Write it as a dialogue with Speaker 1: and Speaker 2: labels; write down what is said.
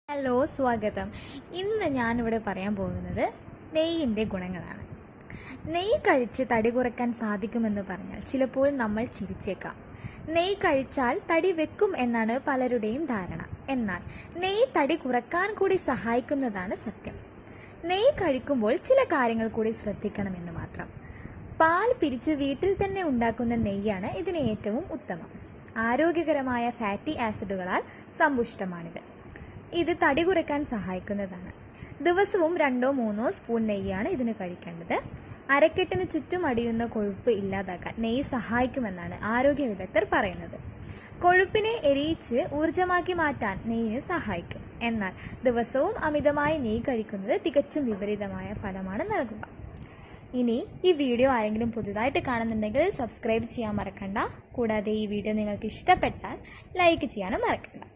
Speaker 1: hello സ്വാഗതം ഇന്ന് ഞാനിവിടെ പറയാൻ പോകുന്നത് നെയ്യിൻ്റെ ഗുണങ്ങളാണ് നെയ്യ് കഴിച്ച് തടി കുറയ്ക്കാൻ സാധിക്കുമെന്ന് പറഞ്ഞാൽ ചിലപ്പോൾ നമ്മൾ ചിരിച്ചേക്കാം നെയ്യ് കഴിച്ചാൽ തടി വെക്കും എന്നാണ് പലരുടെയും ധാരണ എന്നാൽ നെയ്യ് തടി കുറക്കാൻ കൂടി സഹായിക്കുന്നതാണ് സത്യം നെയ്യ് കഴിക്കുമ്പോൾ ചില കാര്യങ്ങൾ കൂടി ശ്രദ്ധിക്കണമെന്ന് മാത്രം പാൽ പിരിച്ച് വീട്ടിൽ തന്നെ ഉണ്ടാക്കുന്ന നെയ്യാണ് ഇതിന് ഏറ്റവും ഉത്തമം ആരോഗ്യകരമായ ഫാറ്റി ആസിഡുകളാൽ സമ്പുഷ്ടമാണിത് ഇത് തടി കുറയ്ക്കാൻ സഹായിക്കുന്നതാണ് ദിവസവും രണ്ടോ മൂന്നോ സ്പൂൺ നെയ്യാണ് ഇതിന് കഴിക്കേണ്ടത് അരക്കെട്ടിന് ചുറ്റും അടിയുന്ന കൊഴുപ്പ് ഇല്ലാതാക്കാൻ നെയ്യ് സഹായിക്കുമെന്നാണ് ആരോഗ്യ വിദഗ്ധർ പറയുന്നത് കൊഴുപ്പിനെ എരിയിച്ച് ഊർജമാക്കി മാറ്റാൻ നെയ്യിന് സഹായിക്കും എന്നാൽ ദിവസവും അമിതമായി നെയ്യ് കഴിക്കുന്നത് തികച്ചും വിപരീതമായ ഫലമാണ് നൽകുക ഇനി ഈ വീഡിയോ ആരെങ്കിലും പുതുതായിട്ട് കാണുന്നുണ്ടെങ്കിൽ സബ്സ്ക്രൈബ് ചെയ്യാൻ മറക്കണ്ട കൂടാതെ ഈ വീഡിയോ നിങ്ങൾക്ക് ഇഷ്ടപ്പെട്ടാൽ ലൈക്ക് ചെയ്യാനും മറക്കണ്ട